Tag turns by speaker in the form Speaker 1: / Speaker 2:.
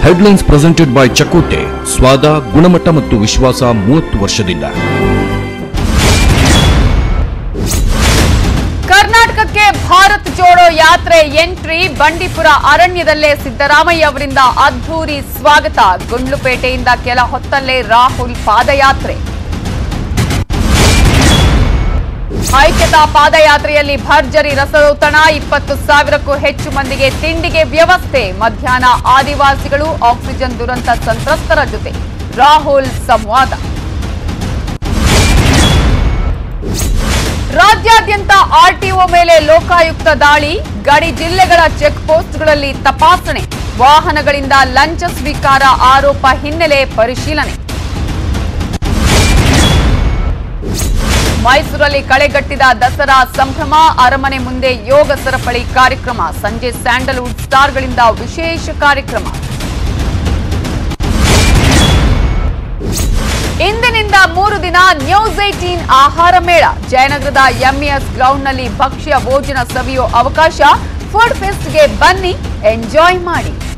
Speaker 1: headlines presented by ಚಕೋಟೆ ಸ್ವಾದ ಗುಣಮಟ್ಟ ಮತ್ತು ವಿಶ್ವಾಸ ಮೂವತ್ತು ವರ್ಷದಿಂದ
Speaker 2: ಕರ್ನಾಟಕಕ್ಕೆ ಭಾರತ್ ಜೋಡೋ ಯಾತ್ರೆ ಎಂಟ್ರಿ ಬಂಡೀಪುರ ಅರಣ್ಯದಲ್ಲೇ ಸಿದ್ದರಾಮಯ್ಯ ಅವರಿಂದ ಅದ್ಧೂರಿ ಸ್ವಾಗತ ಗುಂಡ್ಲುಪೇಟೆಯಿಂದ ಕೆಲ ಹೊತ್ತಲ್ಲೇ ರಾಹುಲ್ ಪಾದಯಾತ್ರೆ ಐಕ್ಯತಾ ಪಾದಯಾತ್ರೆಯಲ್ಲಿ ಭರ್ಜರಿ ರಸದೌತಣ ಇಪ್ಪತ್ತು ಸಾವಿರಕ್ಕೂ ಹೆಚ್ಚು ಮಂದಿಗೆ ತಿಂಡಿಗೆ ವ್ಯವಸ್ಥೆ ಮಧ್ಯಾಹ್ನ ಆದಿವಾಸಿಗಳು ಆಕ್ಸಿಜನ್ ದುರಂತ ಸಂತ್ರಸ್ತರ ಜೊತೆ ರಾಹುಲ್ ಸಂವಾದ ರಾಜ್ಯಾದ್ಯಂತ ಆರ್ಟಿಒ ಮೇಲೆ ಲೋಕಾಯುಕ್ತ ದಾಳಿ ಗಡಿ ಜಿಲ್ಲೆಗಳ ಚೆಕ್ ಪೋಸ್ಟ್ಗಳಲ್ಲಿ ತಪಾಸಣೆ ವಾಹನಗಳಿಂದ ಲಂಚ ಸ್ವೀಕಾರ ಆರೋಪ ಹಿನ್ನೆಲೆ ಪರಿಶೀಲನೆ ಮೈಸೂರಲ್ಲಿ ಕಳೆಗಟ್ಟಿದ ದಸರಾ ಸಂಭ್ರಮ ಅರಮನೆ ಮುಂದೆ ಯೋಗ ಸರಪಳಿ ಕಾರ್ಯಕ್ರಮ ಸಂಜೆ ಸ್ಯಾಂಡಲ್ವುಡ್ ಸ್ಟಾರ್ಗಳಿಂದ ವಿಶೇಷ ಕಾರ್ಯಕ್ರಮ ಇಂದಿನಿಂದ ಮೂರು ದಿನ ನ್ಯೂಸ್ ಏಟೀನ್ ಆಹಾರ ಮೇಳ ಜಯನಗರದ ಎಂಇಎಸ್ ಗ್ರೌಂಡ್ನಲ್ಲಿ ಭಕ್ಷ್ಯ ಭೋಜನ ಸವಿಯೋ ಅವಕಾಶ ಫುಡ್ ಫೆಸ್ಟ್ಗೆ ಬನ್ನಿ ಎಂಜಾಯ್ ಮಾಡಿ